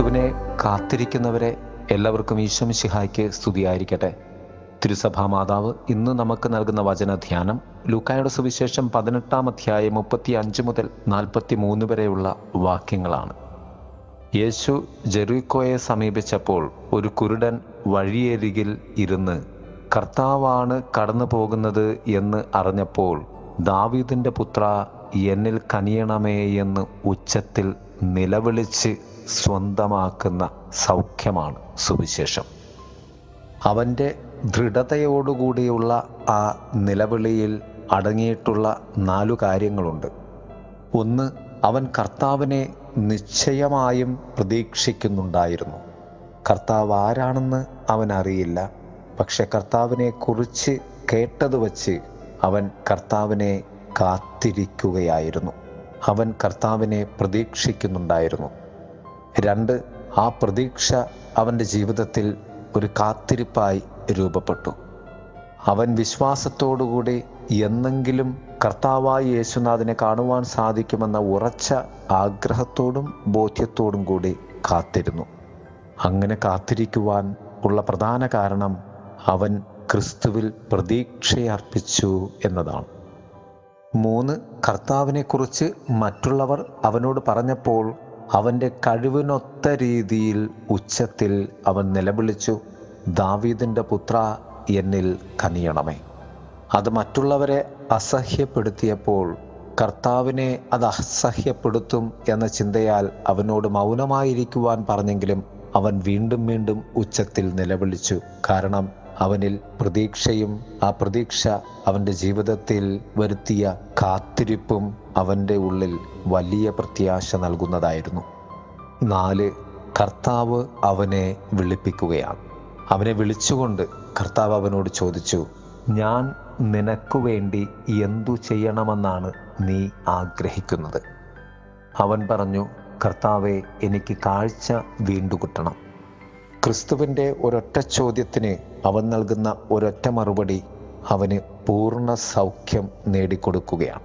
ക്രിസ്തുവിനെ കാത്തിരിക്കുന്നവരെ എല്ലാവർക്കും ഈശ്വമിശിഹായ്ക്ക് സ്തുതിയായിരിക്കട്ടെ തിരുസഭാ മാതാവ് ഇന്ന് നമുക്ക് നൽകുന്ന വചനധ്യാനം ലൂക്കായുടെ സുവിശേഷം പതിനെട്ടാം അധ്യായം മുപ്പത്തി അഞ്ച് മുതൽ നാൽപ്പത്തി മൂന്ന് വരെയുള്ള വാക്യങ്ങളാണ് യേശു ജെറീക്കോയെ സമീപിച്ചപ്പോൾ ഒരു കുരുടൻ വഴിയരികിൽ ഇരുന്ന് കർത്താവാണ് കടന്നു പോകുന്നത് എന്ന് അറിഞ്ഞപ്പോൾ ദാവീദിൻ്റെ പുത്ര എന്നിൽ കനിയണമേ എന്ന് ഉച്ചത്തിൽ നിലവിളിച്ച് സ്വന്തമാക്കുന്ന സൗഖ്യമാണ് സുവിശേഷം അവൻ്റെ ദൃഢതയോടുകൂടിയുള്ള ആ നിലവിളിയിൽ അടങ്ങിയിട്ടുള്ള നാലു കാര്യങ്ങളുണ്ട് ഒന്ന് അവൻ കർത്താവിനെ നിശ്ചയമായും പ്രതീക്ഷിക്കുന്നുണ്ടായിരുന്നു കർത്താവ് ആരാണെന്ന് അവൻ അറിയില്ല പക്ഷെ കർത്താവിനെ കുറിച്ച് കേട്ടത് വച്ച് അവൻ കർത്താവിനെ കാത്തിരിക്കുകയായിരുന്നു അവൻ കർത്താവിനെ പ്രതീക്ഷിക്കുന്നുണ്ടായിരുന്നു രണ്ട് ആ പ്രതീക്ഷ അവൻ്റെ ജീവിതത്തിൽ ഒരു കാത്തിരിപ്പായി രൂപപ്പെട്ടു അവൻ വിശ്വാസത്തോടുകൂടി എന്നെങ്കിലും കർത്താവായ യേശുനാഥിനെ കാണുവാൻ സാധിക്കുമെന്ന ഉറച്ച ആഗ്രഹത്തോടും ബോധ്യത്തോടും കൂടി കാത്തിരുന്നു അങ്ങനെ കാത്തിരിക്കുവാൻ ഉള്ള പ്രധാന കാരണം അവൻ ക്രിസ്തുവിൽ പ്രതീക്ഷയർപ്പിച്ചു എന്നതാണ് മൂന്ന് കർത്താവിനെക്കുറിച്ച് മറ്റുള്ളവർ അവനോട് പറഞ്ഞപ്പോൾ അവൻ്റെ കഴിവിനൊത്ത രീതിയിൽ ഉച്ചത്തിൽ അവൻ നിലവിളിച്ചു ദാവീദിൻ്റെ പുത്ര എന്നിൽ കനിയണമേ അത് മറ്റുള്ളവരെ അസഹ്യപ്പെടുത്തിയപ്പോൾ കർത്താവിനെ അത് അസഹ്യപ്പെടുത്തും എന്ന ചിന്തയാൽ അവനോട് മൗനമായിരിക്കുവാൻ പറഞ്ഞെങ്കിലും അവൻ വീണ്ടും വീണ്ടും ഉച്ചത്തിൽ നിലവിളിച്ചു കാരണം അവനിൽ പ്രതീക്ഷയും ആ പ്രതീക്ഷ അവൻ്റെ ജീവിതത്തിൽ വരുത്തിയ കാത്തിരിപ്പും അവൻ്റെ ഉള്ളിൽ വലിയ പ്രത്യാശ നൽകുന്നതായിരുന്നു നാല് കർത്താവ് അവനെ വിളിപ്പിക്കുകയാണ് അവനെ വിളിച്ചുകൊണ്ട് കർത്താവ് അവനോട് ചോദിച്ചു ഞാൻ നിനക്കു വേണ്ടി എന്തു ചെയ്യണമെന്നാണ് നീ ആഗ്രഹിക്കുന്നത് അവൻ പറഞ്ഞു കർത്താവെ എനിക്ക് കാഴ്ച വീണ്ടുകിട്ടണം ക്രിസ്തുവിൻ്റെ ഒരൊറ്റ ചോദ്യത്തിന് അവൻ നൽകുന്ന ഒരൊറ്റ മറുപടി അവന് പൂർണ്ണ സൗഖ്യം നേടിക്കൊടുക്കുകയാണ്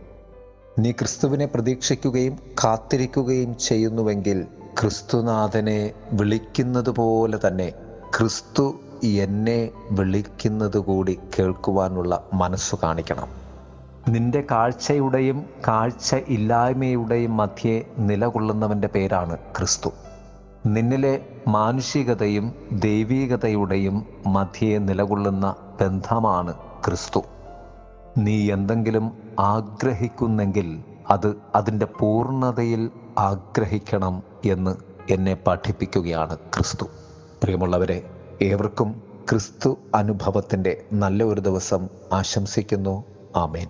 നീ ക്രിസ്തുവിനെ പ്രതീക്ഷിക്കുകയും കാത്തിരിക്കുകയും ചെയ്യുന്നുവെങ്കിൽ ക്രിസ്തുനാഥനെ വിളിക്കുന്നത് പോലെ തന്നെ ക്രിസ്തു എന്നെ വിളിക്കുന്നത് കൂടി കേൾക്കുവാനുള്ള മനസ്സു കാണിക്കണം നിന്റെ കാഴ്ചയുടെയും കാഴ്ച ഇല്ലായ്മയുടെയും മധ്യേ നിലകൊള്ളുന്നവൻ്റെ പേരാണ് ക്രിസ്തു നിന്നിലെ മാനുഷികതയും ദൈവീകതയുടെയും മധ്യേ നിലകൊള്ളുന്ന ബന്ധമാണ് ക്രിസ്തു നീ എന്തെങ്കിലും ആഗ്രഹിക്കുന്നെങ്കിൽ അത് അതിൻ്റെ പൂർണ്ണതയിൽ ആഗ്രഹിക്കണം എന്ന് എന്നെ പഠിപ്പിക്കുകയാണ് ക്രിസ്തു പ്രിയമുള്ളവരെ ഏവർക്കും ക്രിസ്തു അനുഭവത്തിൻ്റെ നല്ല ഒരു ദിവസം ആശംസിക്കുന്നു ആമേൻ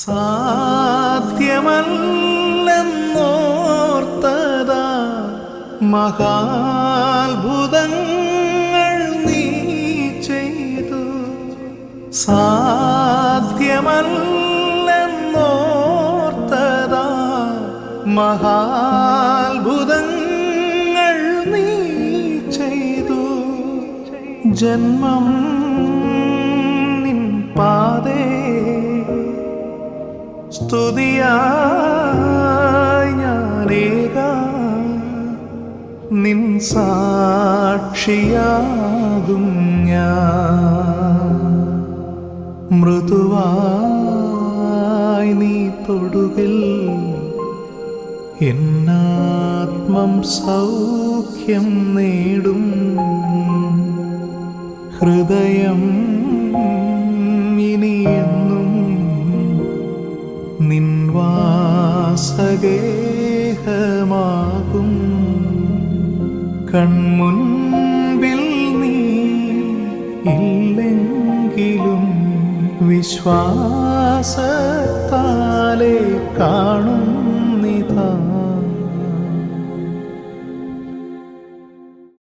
സാധ്യമല്ലെന്നോർത്തതാ മഹാത്ഭുതങ്ങൾ നീ ചെയ്തു സാധ്യമല്ലെന്നോർത്തതാ മഹാത്ഭുതങ്ങൾ നീ ചെയ്തു ജന്മം നിൻ പാതേ സ്തുതിയായി ഞാനേക നിൻ സാക്ഷിയാകും ഞാൻ മൃദുവായി നീ തൊടുകിൽ എന്നാത്മം സൗഖ്യം നേടും ഹൃദയം ഇനിയെന്നും നിൻവാസഗേഹമാകും കൺമുൻപിൽ നീ ഇല്ലെങ്കിലും വിശ്വാസത്താലെ കാണും